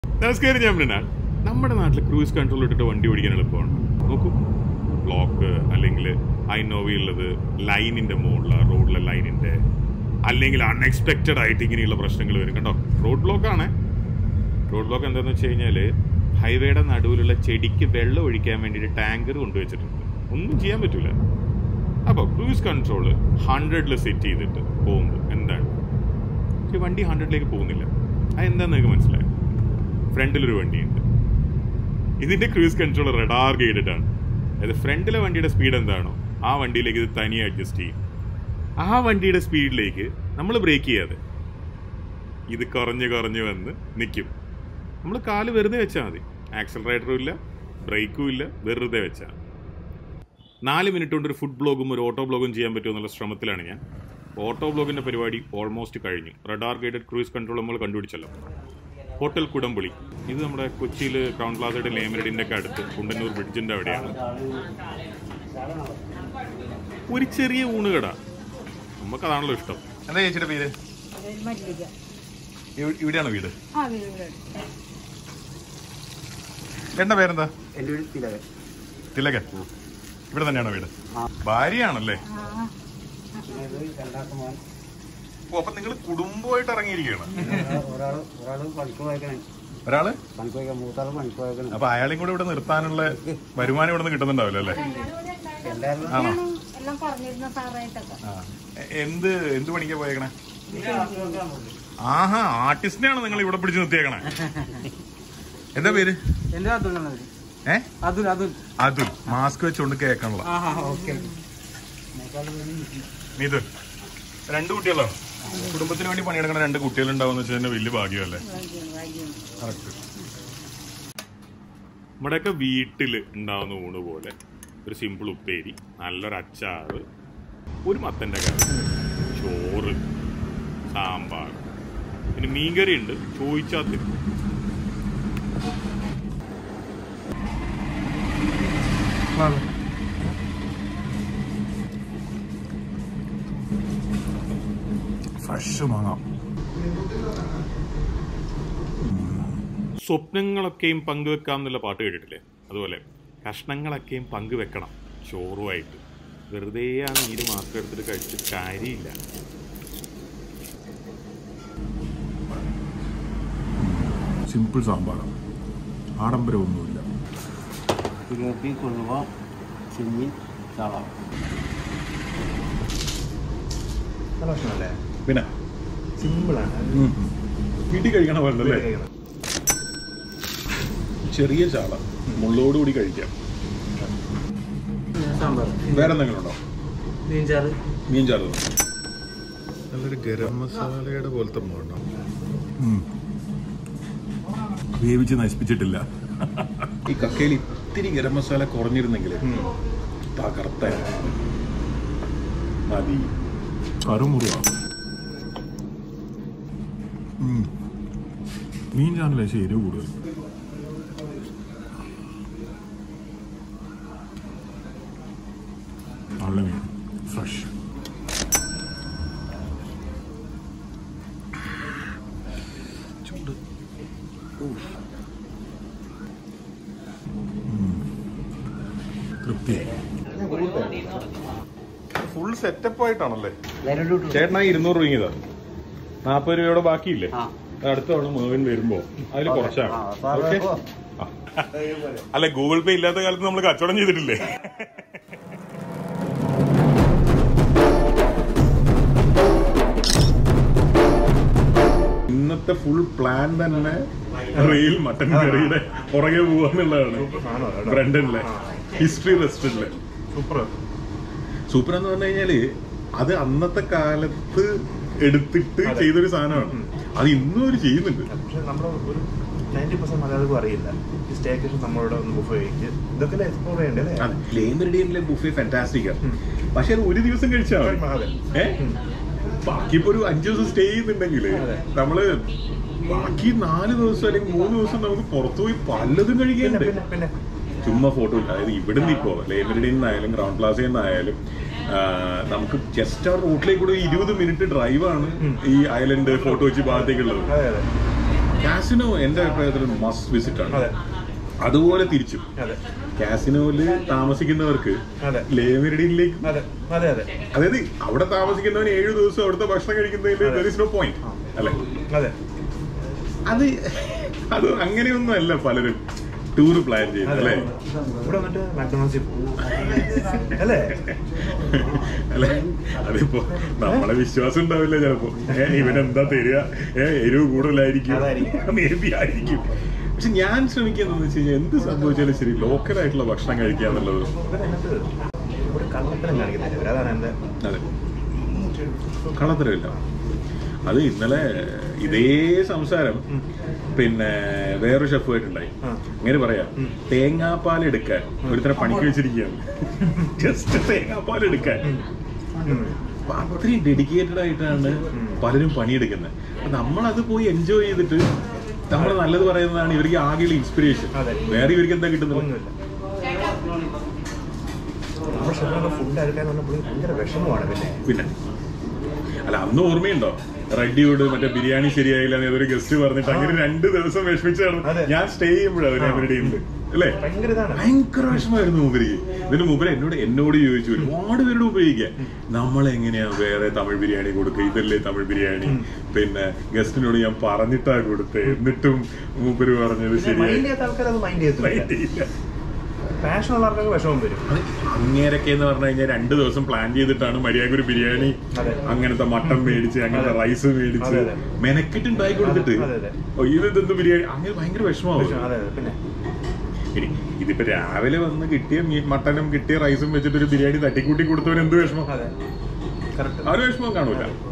നമസ്കാരം ഞാൻ മൃണാൾ നമ്മുടെ നാട്ടിൽ ക്രൂസ് കൺട്രോൾ ഇട്ടിട്ട് വണ്ടി ഓടിക്കാൻ എളുപ്പമാണ് നോക്കൂ ബ്ലോക്ക് അല്ലെങ്കിൽ ഉള്ളത് ലൈനിന്റെ മുകളിൽ റോഡിലെ ലൈനിന്റെ അല്ലെങ്കിൽ അൺഎക്സ്പെക്റ്റഡ് ആയിട്ട് ഇങ്ങനെയുള്ള പ്രശ്നങ്ങൾ വരും കണ്ടോ റോഡ് ബ്ലോക്ക് ആണ് റോഡ് ബ്ലോക്ക് എന്താണെന്ന് വെച്ച് കഴിഞ്ഞാൽ ഹൈവേയുടെ നടുവിലുള്ള ചെടിക്ക് വെള്ളം ഒഴിക്കാൻ വേണ്ടിയിട്ട് ടാങ്കർ കൊണ്ടുവച്ചിട്ടുണ്ട് ഒന്നും ചെയ്യാൻ പറ്റൂല അപ്പോൾ ക്രൂസ് കൺട്രോൾ ഹൺഡ്രഡിൽ സെറ്റ് ചെയ്തിട്ട് പോകുമ്പോൾ എന്താണ് ഈ വണ്ടി ഹൺഡ്രഡിലേക്ക് പോകുന്നില്ല അതെന്താന്ന് നിങ്ങൾക്ക് മനസ്സിലായോ ഫ്രണ്ടിലൊരു വണ്ടിയുണ്ട് ഇതിന്റെ ക്രൂസ് കൺട്രോൾ റഡാർ ഗൈഡഡ് ആണ് അതായത് ഫ്രണ്ടിലെ വണ്ടിയുടെ സ്പീഡ് എന്താണോ ആ വണ്ടിയിലേക്ക് ഇത് തനിയെ അഡ്ജസ്റ്റ് ചെയ്യും ആ വണ്ടിയുടെ സ്പീഡിലേക്ക് നമ്മൾ ബ്രേക്ക് ചെയ്യാതെ ഇത് കുറഞ്ഞ് കുറഞ്ഞ് വന്ന് നിൽക്കും നമ്മൾ കാല് വെറുതെ വെച്ചാൽ മതി ആക്സലറേറ്ററും ഇല്ല ബ്രേക്കും ഇല്ല വെറുതെ വെച്ചാൽ നാല് മിനിറ്റ് കൊണ്ട് ഒരു ഫുഡ് ബ്ലോഗും ഒരു ഓട്ടോ ബ്ലോഗും ചെയ്യാൻ പറ്റുമെന്നുള്ള ശ്രമത്തിലാണ് ഞാൻ ഓട്ടോ ബ്ലോഗിന്റെ പരിപാടി ഓൾമോസ്റ്റ് കഴിഞ്ഞു റഡാർ ഗൈഡഡ് ക്രൂസ് കൺട്രോൾ നമ്മൾ കണ്ടുപിടിച്ചല്ലോ ഹോട്ടൽ കുടംപുളി ഇത് നമ്മുടെ കൊച്ചിയിൽ ക്രൗൺ പ്ലാസയുടെ ലേമരഡിന്റെ ഒക്കെ അടുത്ത് കുണ്ടന്നൂർ ബ്രിഡ്ജിന്റെ അവിടെയാണ് ഒരു ചെറിയ ഊണുകട നമുക്കതാണല്ലോ ഇഷ്ടം എന്താ ചേച്ചിയുടെ പേര് മല്ലിക ഇവി- ഇവിടെയാണോ വീട് ആ വീട് എന്റെ പേരെന്താ എൻ്റെ വീട് തിലകൻ തിലകൻ ഇവിടെ തന്നെയാണോ വീട് ഭാര്യയാണല്ലേ ആ ഇത് രണ്ടാമത്തെ മോൻ ഓ അപ്പൊ നിങ്ങൾ കുടുംബമായിട്ട് ഇറങ്ങിയിരിക്കുകയാണ് ഒരാൾ ഒരാൾ പണിക്ക് പോയേക്കണേ ഒരാള് പണിക്ക് പോയേക്കാൻ മൂത്താൾ പണിക്ക് പോയേക്കണേ അപ്പൊ അയാളെയും കൂടെ ഇവിടെ നിർത്താനുള്ള വരുമാനം ഇവിടെ നിന്ന് കിട്ടുന്നുണ്ടാവില്ല അല്ലേ എല്ലാവരും ആണോ എല്ലാം പറഞ്ഞിരുന്ന സാറായിട്ടൊക്കെ ആ. എ- എന്ത് എന്ത് പണിക്കാ പോയേക്കണേ ആഹാ ആർട്ടിസ്റ്റിനെയാണ് നിങ്ങൾ ഇവിടെ പിടിച്ച് നിർത്തിയേക്കണേ എന്താ പേര് എൻ്റെ അതുൽ ഏ അതുൽ അതുൽ അതുൽ മാസ്ക് വെച്ചുകൊണ്ട് കേൾക്കണല്ലോ ആ ഓക്കെ നീതുൽ രണ്ട് കുട്ടികളാണ് കുടുംബത്തിന് വേണ്ടി പണിയെടുക്കുന്ന രണ്ട് കുട്ടികളുണ്ടാവുന്ന വെച്ചാൽ തന്നെ വലിയ ഭാഗ്യമല്ലേ കറക്റ്റ് നമ്മുടെയൊക്കെ വീട്ടിൽ ഉണ്ടാവുന്ന ഊണ് പോലെ ഒരു സിമ്പിൾ ഉപ്പേരി നല്ലൊരു അച്ചാറ് ഒരു മത്തൻ്റെ കറി ചോറ് സാമ്പാർ പിന്നെ മീൻകറി ഉണ്ട് ചോദിച്ചാൽ തരും ഫ്രഷ് മാങ്ങാം സ്വപ്നങ്ങളൊക്കെയും പങ്കുവെക്കാം എന്നുള്ള പാട്ട് കേട്ടിട്ടില്ലേ അതുപോലെ കഷ്ണങ്ങളൊക്കെയും പങ്കുവെക്കണം ചോറുമായിട്ട് വെറുതെ ആ നീര് മാത്രം എടുത്തിട്ട് കഴിച്ചിട്ട് കാര്യമില്ല സിമ്പിൾ സാമ്പാറാണ് ആഡംബരമൊന്നുമില്ല തിരുവപ്പി കൊഴുവ ചെമ്മീൻ ചാള പിന്നെ സിമ്പിളാണ് വീട്ടിൽ കഴിക്കണ പോലെ ചെറിയ ചാള മുള്ളോടുകൂടി കഴിക്കാം സാമ്പാർ വേറെ എന്തെങ്കിലും ഉണ്ടോ മീൻചാറ് മീൻ ചാറ് നല്ലൊരു ഗരം മസാലയുടെ പോലത്തെ മോണോ വേവിച്ച് നശിപ്പിച്ചിട്ടില്ല ഈ കക്കയിൽ ഇത്തിരി ഗരം മസാല കുറഞ്ഞിരുന്നെങ്കിൽ തകർത്ത മതി കറുമുറുവ മീൻ ചാനൽ പക്ഷേ എരിവ് കൂടുതൽ നല്ല മീൻ ഫ്രഷ് ചൂട് തൃപ്തി ഫുൾ സെറ്റപ്പ് ആയിട്ടാണല്ലേ നേരിട്ട് ചേട്ടനാ ഇരുന്നൂറ് രൂപ ഇതാ നാൽപ്പത് രൂപയുടെ ബാക്കിയില്ലേ ആ. അത് അടുത്ത തവണ മേവൻ വരുമ്പോ അതിൽ കുറച്ചാണ് ആ, സാറ് ഓക്കേ? പോ. ആ. അല്ല ഗൂഗിൾ പേ ഇല്ലാത്ത കാലത്ത് നമ്മൾ കച്ചവടം ചെയ്തിട്ടില്ലേ ഇന്നത്തെ ഫുൾ പ്ലാൻ തന്നെ റെയിൽ മട്ടൻ കറിയുടെ പുറകെ പോവാന്നുള്ളതാണ് ബ്രണ്ടനിലെ ഹിസ്റ്ററി റെസ്റ്റോറന്റിലെ സൂപ്പർ സൂപ്പർ എന്ന് പറഞ്ഞു കഴിഞ്ഞാല് അത് അന്നത്തെ കാലത്ത് എടുത്തിട്ട് ചെയ്തൊരു സാധനമാണ് അത് ഇന്നും അവര് ചെയ്യുന്നുണ്ട് പക്ഷെ നമ്മൾ ഒരു നയൻറ്റി പെർസെന്റ് മലയാളിക്കും അറിയില്ല ഈ സ്റ്റേക്കേഷൻ നമ്മളോട് ഒന്ന് ബുഫ് കഴിക്ക് ഇതൊക്കെ എക്സ്പ്ലോർ ചെയ്യണ്ടേ അല്ലേ ലേമറിഡിയനിലെ ബുഫേ ഫാന്റാസ്റ്റിക് പക്ഷെ അത് ഒരു ദിവസം കഴിച്ചാൽ മതി അതെ. ഏ ബാക്കി ഇപ്പൊ ഒരു അഞ്ചു ദിവസം സ്റ്റേ ചെയ്യുന്നുണ്ടെങ്കിൽ അതെ. നമ്മള് ബാക്കി നാല് ദിവസം അല്ലെങ്കിൽ മൂന്ന് ദിവസം നമുക്ക് പുറത്തു പോയി പലതും പിന്നെ കഴിക്കാനുണ്ട് പിന്നെ പിന്നെ ചുമ്മാ ഫോട്ടോ ഇല്ല അതായത് ഇവിടുന്ന് ഇപ്പോ ലേമറിഡിയിൽ നിന്നായാലും ക്രൗൺ പ്ലാസയിൽ നിന്നായാലും ആ, നമുക്ക് ജസ്റ്റ് ആ റൂട്ടിലേക്ക് കൂടെ ഇരുപത് മിനിറ്റ് ഡ്രൈവാണ് ഈ ഐലൻഡ് ഫോട്ടോ വെച്ച് ഭാഗത്തേക്കുള്ളത് അതെ അതെ കാസിനോ എന്റെ അഭിപ്രായത്തിൽ മസ്റ്റ് വിസിറ്റ് ആണ് അതെ അതുപോലെ തിരിച്ചും അതെ കാസിനോയില് താമസിക്കുന്നവർക്ക് അതെ ലേമരിഡിയിലേക്ക് അതെ അതെ അതെ അതായത് അവിടെ താമസിക്കുന്നവൻ ഏഴു ദിവസം അവിടുത്തെ ഭക്ഷണം കഴിക്കുന്നതിൽ അതെ. there is no point അല്ലെ അതെ അത് അത് അങ്ങനെയൊന്നും അല്ല പലരും ടൂർ പ്ലാൻ ചെയ്യുന്നത് അതെ അല്ലേ ഇവിടെ വന്നിട്ട് മാക്ഡൊണാൾഡ്സിൽ പോകും അല്ലേ അല്ലെ അതിപ്പോ നമ്മളെ വിശ്വാസം ഉണ്ടാവില്ല ചിലപ്പോ ഏ ഇവനെന്താ തരിക ഏ എരിവ് കൂടുതലായിരിക്കും അതായിരിക്കും. മേ ബി ആയിരിക്കും പക്ഷെ ഞാൻ ശ്രമിക്കുന്നത് വെച്ച് കഴിഞ്ഞാൽ എന്ത് സംഭവിച്ചാലും ശരി ലോക്കൽ ആയിട്ടുള്ള ഭക്ഷണം കഴിക്കുക എന്നുള്ളത് ഇവിടെ അതിനകത്ത് ഒരു കള്ളത്തരം കാണിക്കുന്നില്ല ഇവര്. അതാണ് എന്റെ അതെ കള്ളത്തരമില്ല അത് ഇന്നലെ ഇതേ സംസാരം പിന്നെ വേറൊരു ഷെഫുമായിട്ടുണ്ടായി ആ. അങ്ങനെ പറയാം ഉം. തേങ്ങാപ്പാൽ എടുക്കാൻ ഒരുത്തരം പണിക്ക് വെച്ചിരിക്കുകയാണ് ജസ്റ്റ് തേങ്ങാപ്പാൽ എടുക്കാൻ ഉം. അപ്പൊ അത്രയും ഡെഡിക്കേറ്റഡ് ആയിട്ടാണ് ഉം. പലരും പണിയെടുക്കുന്നത് അപ്പൊ നമ്മളത് പോയി എൻജോയ് ചെയ്തിട്ട് നമ്മൾ നല്ലത് പറയുന്നതാണ് ഇവർക്ക് ആകെയുള്ള ഇൻസ്പിറേഷൻ അതെ. വേറെ ഇവർക്ക് എന്താ കിട്ടുന്നത് ഒന്നുമില്ല നമ്മുടെ ഷെഫിനൊക്കെ ഫുഡ് എടുക്കാൻ വന്നപ്പോൾ ഭയങ്കര വിഷമമാണ് പിന്നെ പിന്നെ അല്ല അന്ന് ഓർമ്മയുണ്ടോ റെഡിയോട് മറ്റേ ബിരിയാണി ശരിയായില്ല എന്ന് ഏതൊരു ഗസ്റ്റ് പറഞ്ഞിട്ട് അങ്ങനെ രണ്ട് ദിവസം വിഷമിച്ചാണ് അതെ. ഞാൻ സ്റ്റേ ചെയ്യുമ്പോഴാണ് അവരുടെ ഉണ്ട് അല്ലേ ഭയങ്കര ഇതാണ് ഭയങ്കര വിഷമായിരുന്നു മൂപ്പരിക്ക് ഇതിന് മൂപ്പര് എന്നോട് എന്നോട് ചോദിച്ചു ഒരുപാട് പേരോട് ഉപയോഗിക്കാൻ നമ്മൾ എങ്ങനെയാ വേറെ തമിഴ് ബിരിയാണി കൊടുക്കുക ഇതല്ലേ തമിഴ് ബിരിയാണി ഉം. പിന്നെ ഗസ്റ്റിനോട് ഞാൻ പറഞ്ഞിട്ടാ കൊടുത്തത് എന്നിട്ടും മൂപ്പര് പറഞ്ഞത് മൈൻഡ് ശരിയായി ചെയ്യാത്ത ആൾക്കാർ അത് മൈൻഡ് ചെയ്യത്തില്ല ഇല്ല. പാഷൻ ഉള്ള ആൾക്കാർക്ക് വിഷമം വരും അത് അങ്ങേരൊക്കെ എന്ന് പറഞ്ഞു കഴിഞ്ഞാൽ രണ്ട് ദിവസം പ്ലാൻ ചെയ്തിട്ടാണ് മര്യാദ ഒരു ബിരിയാണി അതെ. അങ്ങനത്തെ മട്ടൻ മേടിച്ച് അങ്ങനത്തെ അതെ. റൈസ് മേടിച്ച് അതെ, അതെ. മെനക്കെട്ട് ഉണ്ടാക്കി കൊടുത്തിട്ട് അതെ, അതെ. ഓ, ഇത് ഇതെന്ത് ബിരിയാണി അങ്ങനെ ഭയങ്കര വിഷമാവും വിഷമം, അതെ അതെ പിന്നെ ഇനി ഇതിപ്പോ രാവിലെ വന്ന് കിട്ടിയ മീ- മട്ടനും കിട്ടിയ റൈസും വെച്ചിട്ട് ഒരു ബിരിയാണി തട്ടിക്കൂട്ടി കൊടുത്തവൻ എന്ത് വിഷമം അതെ കറക്റ്റ് ആ ഒരു വിഷമം കാണൂല